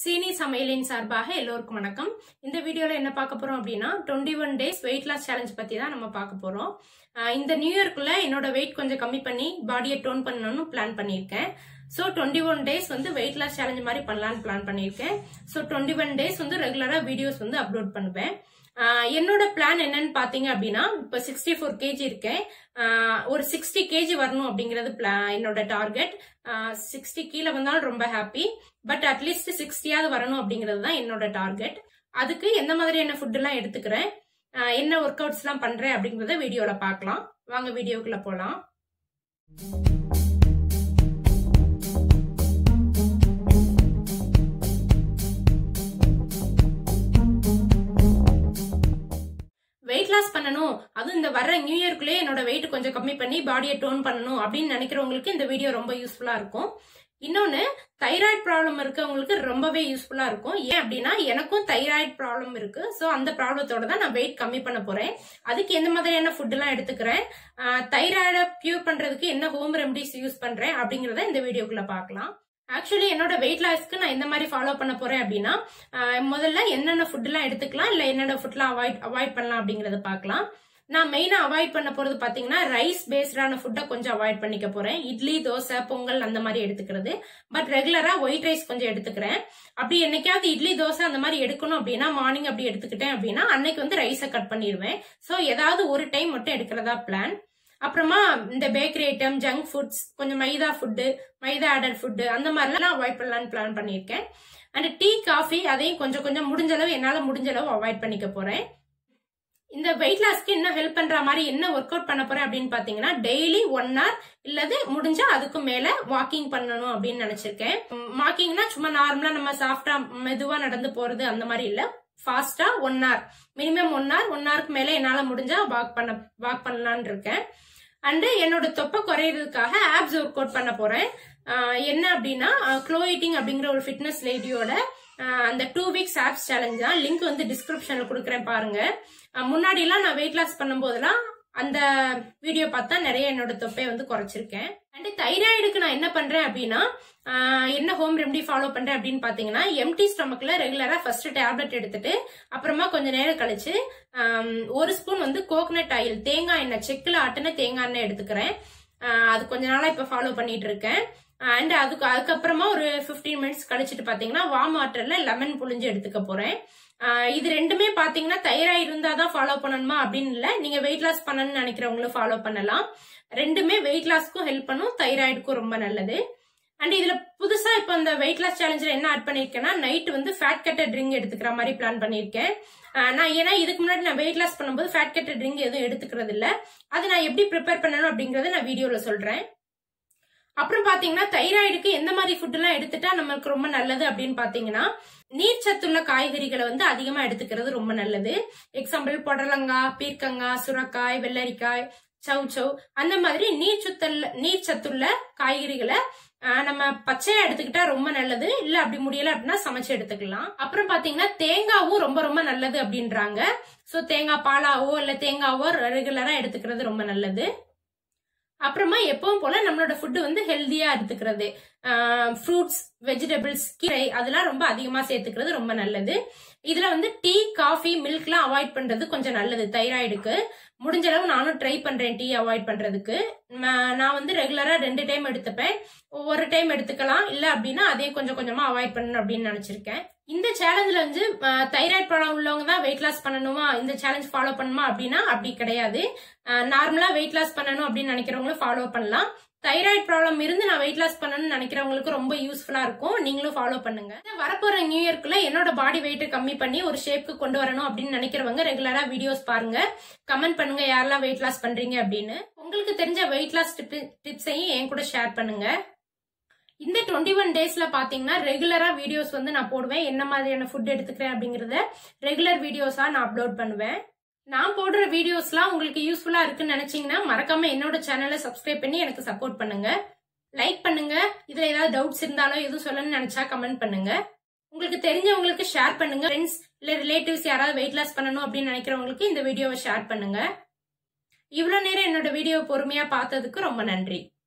சீனி சமையலின் சார்பாக எல்லோருக்கும் வணக்கம் இந்த வீடியோல என்ன பார்க்க போறோம் அப்படின்னா twenty one days weight loss challenge பத்தி தான் நம்ம பார்க்க போறோம் ஆஹ் இந்த நியூ இயர்க்குள்ள என்னோட வெயிட் கொஞ்சம் கம்மி பண்ணி பாடியை டோன் பண்ணணும்னு பிளான் பண்ணியிருக்கேன் ஸோ டுவெண்ட்டி ஒன் டேஸ் வந்து வெயிட் லாஸ் சேலஞ்ச் மாதிரி பண்ணலான்னு பிளான் பண்ணியிருக்கேன் ஸோ டுவெண்ட்டி ஒன் டேஸ் வந்து ரெகுலராக வீடியோஸ் வந்து அப்லோட் பண்ணுவேன் ஆஹ் என்னோட பிளான் என்னன்னு பாத்தீங்க அப்படின்னா இப்போ சிக்ஸ்டி ஃபோர் கேஜி இருக்கேன் ஆஹ் ஒரு சிக்ஸ்டி கேஜி வரணும் அப்படிங்கிறது பிளான் என்னோட டார்கெட் சிக்ஸ்டி கீழே வந்தாலும் ரொம்ப ஹாப்பி பட் அட்லீஸ்ட் சிக்ஸ்டியாவது வரணும் அப்படிங்கிறது தான் என்னோட டார்கெட் அதுக்கு எந்த மாதிரியான ஃபுட் எல்லாம் எடுத்துக்கிறேன் ஆஹ் என்ன ஒர்க் அவுட்ஸ் எல்லாம் பண்றேன் அப்படிங்கறத வீடியோல பார்க்கலாம் வாங்க வீடியோக்குள்ள போலாம் வெயிட் லாஸ் பண்ணணும் அதுவும் இந்த வர்ற நியூ இயர்க்குள்ளே என்னோட வெயிட் கொஞ்சம் கம்மி பண்ணி பாடியை டோன் பண்ணணும் அப்படின்னு நினைக்கிறவங்களுக்கு இந்த வீடியோ ரொம்ப யூஸ்ஃபுல்லா இருக்கும் இன்னொன்னு தைராய்டு ப்ராப்ளம் இருக்கவங்களுக்கு ரொம்பவே யூஸ்ஃபுல்லா இருக்கும் ஏன் அப்படின்னா எனக்கும் தைராய்டு ப்ராப்ளம் இருக்கு ஸோ அந்த ப்ராப்ளத்தோட தான் நான் வெயிட் கம்மி பண்ண போறேன் அதுக்கு எந்த மாதிரியான ஃபுட் எல்லாம் எடுத்துக்கிறேன் தைராய்டை பியூர் பண்றதுக்கு என்ன ஹோம் ரெமடிஸ் யூஸ் பண்றேன் அப்படிங்கறத இந்த வீடியோக்குள்ள பார்க்கலாம் ஆக்சுவலி என்னோட வெயிட் லாஸ்க்கு நான் எந்த மாதிரி ஃபாலோ பண்ண போறேன் அப்படின்னா ஆஹ் முதல்ல என்னென்ன ஃபுட் எல்லாம் எடுத்துக்கலாம் இல்ல என்னென்ன ஃபுட்லாம் அவாய்ட் அவாய்ட் பண்ணலாம் அப்படிங்கறத பார்க்கலாம் நான் மெயினா அவாய்ட் பண்ண போறது பாத்தீங்கன்னா ரைஸ் பேஸ்டான ஃபுட்டை கொஞ்சம் அவாய்ட் பண்ணிக்க போறேன் இட்லி தோசை பொங்கல் அந்த மாதிரி எடுத்துக்கிறது பட் ரெகுலரா ஒயிட் ரைஸ் கொஞ்சம் எடுத்துக்கிறேன் அப்படி என்னைக்காவது இட்லி தோசை அந்த மாதிரி எடுக்கணும் அப்படின்னா மார்னிங் அப்படி எடுத்துக்கிட்டேன் அப்படின்னா அன்னைக்கு வந்து ரைஸை கட் பண்ணிடுவேன் ஸோ ஏதாவது ஒரு டைம் மட்டும் எடுக்கிறதா பிளான் அப்புறமா இந்த பேக்கரி ஐட்டம் ஜங்க் ஃபுட்ஸ் கொஞ்சம் maida food maida added food அந்த மாதிரிலாம் அவாய்ட் பண்ணலான்னு பிளான் பண்ணியிருக்கேன் அண்ட் டீ காஃபி அதையும் கொஞ்சம் கொஞ்சம் முடிஞ்ச அளவு என்னால் முடிஞ்ச அளவு அவாய்ட் பண்ணிக்க போறேன் இந்த வெயிட் லாஸ்க்கு இன்னும் ஹெல்ப் பண்ற மாதிரி என்ன ஒர்க் அவுட் பண்ண போறேன் அப்படின்னு பாத்தீங்கன்னா டெய்லி ஒன் ஹவர் இல்லது முடிஞ்சா அதுக்கு மேல வாக்கிங் பண்ணணும் அப்படின்னு நினைச்சிருக்கேன் வாக்கிங்னா சும்மா நார்மலா நம்ம சாஃப்டா மெதுவா நடந்து போறது அந்த மாதிரி இல்ல ஃபாஸ்டா one hour minimum one hour one ஹவருக்கு மேல என்னால முடிஞ்சா வாக் பண்ண வாக் பண்ணலான் இருக்கேன் அண்டு என்னோட தொப்பை குறையிறதுக்காக ஆப்ஸ் ஒர்க் அவுட் பண்ண போறேன் என்ன அப்படின்னா க்ளோயிட்டிங் அப்படிங்கிற ஒரு ஃபிட்னஸ் லேடியோட அந்த டூ வீக்ஸ் ஆப்ஸ் சேலஞ்ச் தான் லிங்க் வந்து டிஸ்கிரிப்ஷன்ல கொடுக்குறேன் பாருங்க முன்னாடி எல்லாம் நான் வெயிட் லாஸ் பண்ணும்போதெல்லாம் அந்த வீடியோ பார்த்தா நிறைய என்னோட தொப்பையை வந்து குறைச்சிருக்கேன் அண்ட் தைராய்டுக்கு நான் என்ன பண்றேன் அப்படின்னா என்ன ஹோம் ரெமடி ஃபாலோ பண்றேன் அப்படின்னு பாத்தீங்கன்னா எம்டி ஸ்டொமக்ல ரெகுலரா ஃபர்ஸ்ட் டேப்லெட் எடுத்துட்டு அப்புறமா கொஞ்ச நேரம் கழிச்சு ஒரு ஸ்பூன் வந்து கோகனட் ஆயில் தேங்காய் எண்ணெய் செக்கில் ஆட்டின தேங்காய் எண்ணெய் எடுத்துக்கிறேன் அது கொஞ்ச நாளா இப்ப ஃபாலோ பண்ணிட்டு இருக்கேன் அண்ட் அதுக்கு அதுக்கப்புறமா ஒரு பிப்டீன் மினிட்ஸ் கழிச்சிட்டு பாத்தீங்கன்னா வார்ம் வாட்டர்ல லெமன் புளிஞ்சு எடுத்துக்க போறேன் இது ரெண்டுமே பாத்தீங்கன்னா தைராய்டு இருந்தா தான் ஃபாலோ பண்ணணுமா அப்படின்னு இல்ல நீங்க வெயிட் லாஸ் பண்ணணும்னு நினைக்கிறவங்களும் ஃபாலோ பண்ணலாம் ரெண்டுமே வெயிட் லாஸ்க்கும் ஹெல்ப் பண்ணும் தைராய்டுக்கும் ரொம்ப நல்லது அண்ட் இதுல புதுசா இப்போ இந்த வெயிட் லாஸ் சேலஞ்சில் என்ன ஆட் பண்ணிருக்கேன்னா நைட் வந்து ஃபேட் கட்டர் ட்ரிங்க் எடுத்துக்கிற மாதிரி பிளான் பண்ணிருக்கேன் நான் ஏன்னா இதுக்கு முன்னாடி நான் வெயிட் லாஸ் பண்ணும்போது ஃபேட் கட்டர் ட்ரிங்க் எதுவும் எடுத்துக்கிறது இல்ல அது நான் எப்படி ப்ரிப்பேர் பண்ணணும் அப்படிங்கறத நான் வீடியோல சொல்றேன் அப்புறம் பாத்தீங்கன்னா தைராய்டுக்கு எந்த மாதிரி ஃபுட் எல்லாம் எடுத்துட்டா நம்மளுக்கு ரொம்ப நல்லது அப்படின்னு பாத்தீங்கன்னா நீர் சத்துள்ள காய்கறிகளை வந்து அதிகமா எடுத்துக்கிறது ரொம்ப நல்லது எக்ஸாம்பிள் புடலங்காய் பீர்க்கங்காய் சுரக்காய் வெள்ளரிக்காய் சவு சவ் அந்த மாதிரி நீர் சுத்தல்ல நீர் சத்துள்ள காய்கறிகளை நம்ம பச்சையா எடுத்துக்கிட்டா ரொம்ப நல்லது இல்ல அப்படி முடியல அப்படின்னா சமைச்சு எடுத்துக்கலாம் அப்புறம் பாத்தீங்கன்னா தேங்காவும் ரொம்ப ரொம்ப நல்லது அப்படின்றாங்க சோ தேங்காய் பாலாவோ இல்ல தேங்காவோ ரெகுலரா எடுத்துக்கிறது ரொம்ப நல்லது அப்புறமா எப்பவும் போல நம்மளோட ஃபுட்டு வந்து ஹெல்தியா எடுத்துக்கிறது ஃப்ரூட்ஸ் வெஜிடபிள்ஸ் கீரை அதெல்லாம் ரொம்ப அதிகமா சேர்த்துக்கிறது ரொம்ப நல்லது இதுல வந்து டீ காஃபி மில்க்லாம் அவாய்ட் பண்றது கொஞ்சம் நல்லது தைராய்டுக்கு முடிஞ்ச அளவு நானும் ட்ரை பண்றேன் டீ அவாய்ட் பண்றதுக்கு நான் வந்து ரெகுலரா ரெண்டு டைம் எடுத்துப்பேன் ஒரு டைம் எடுத்துக்கலாம் இல்ல அப்படின்னா அதே கொஞ்சம் கொஞ்சமா அவாய்ட் பண்ணணும் அப்படின்னு நினைச்சிருக்கேன் இந்த சேலஞ்சில் வந்து தைராய்டு ப்ராப்ளம் உள்ளவங்க தான் வெயிட் லாஸ் பண்ணணுமா இந்த சேலஞ்ச் ஃபாலோ பண்ணுமா அப்படின்னா அப்படி கிடையாது நார்மலா வெயிட் லாஸ் பண்ணணும் அப்படின்னு நினைக்கிறவங்களும் ஃபாலோ பண்ணலாம் தைராய்டு ப்ராப்ளம் இருந்து நான் வெயிட் லாஸ் பண்ணணும்னு நினைக்கிறவங்களுக்கு ரொம்ப யூஸ்ஃபுல்லா இருக்கும் நீங்களும் ஃபாலோ பண்ணுங்க வரப்போற நியூ இயர்க்குள்ள என்னோட பாடி வெயிட் கம்மி பண்ணி ஒரு ஷேப்க்கு கொண்டு வரணும் அப்படின்னு நினைக்கிறவங்க ரெகுலரா வீடியோஸ் பாருங்க கமெண்ட் பண்ணுங்க யாரெல்லாம் வெயிட் லாஸ் பண்றீங்க அப்படின்னு உங்களுக்கு தெரிஞ்ச வெயிட் லாஸ் டிப்ஸையும் என் கூட ஷேர் பண்ணுங்க இந்த டுவெண்ட்டி ஒன் டேஸ்ல பாத்தீங்கன்னா ரெகுலரா வீடியோஸ் வந்து நான் போடுவேன் என்ன மாதிரியான ஃபுட் எடுத்துக்கிறேன் அப்படிங்கறத ரெகுலர் வீடியோஸா நான் அப்லோட் பண்ணுவேன் நான் போடுற வீடியோஸ்லாம் உங்களுக்கு யூஸ்ஃபுல்லா இருக்குன்னு நினைச்சீங்கன்னா மறக்காம என்னோட சேனலை சப்ஸ்கிரைப் பண்ணி எனக்கு சப்போர்ட் பண்ணுங்க லைக் பண்ணுங்க இதுல ஏதாவது டவுட்ஸ் இருந்தாலும் எதுவும் சொல்லணும்னு நினைச்சா கமெண்ட் பண்ணுங்க உங்களுக்கு தெரிஞ்சவங்களுக்கு ஷேர் பண்ணுங்க ஃப்ரெண்ட்ஸ் இல்ல ரிலேட்டிவ்ஸ் யாராவது வெயிட் லாஸ் பண்ணணும் அப்படின்னு நினைக்கிறவங்களுக்கு இந்த வீடியோவை ஷேர் பண்ணுங்க இவ்வளவு நேரம் என்னோட வீடியோ பொறுமையா பார்த்ததுக்கு ரொம்ப நன்றி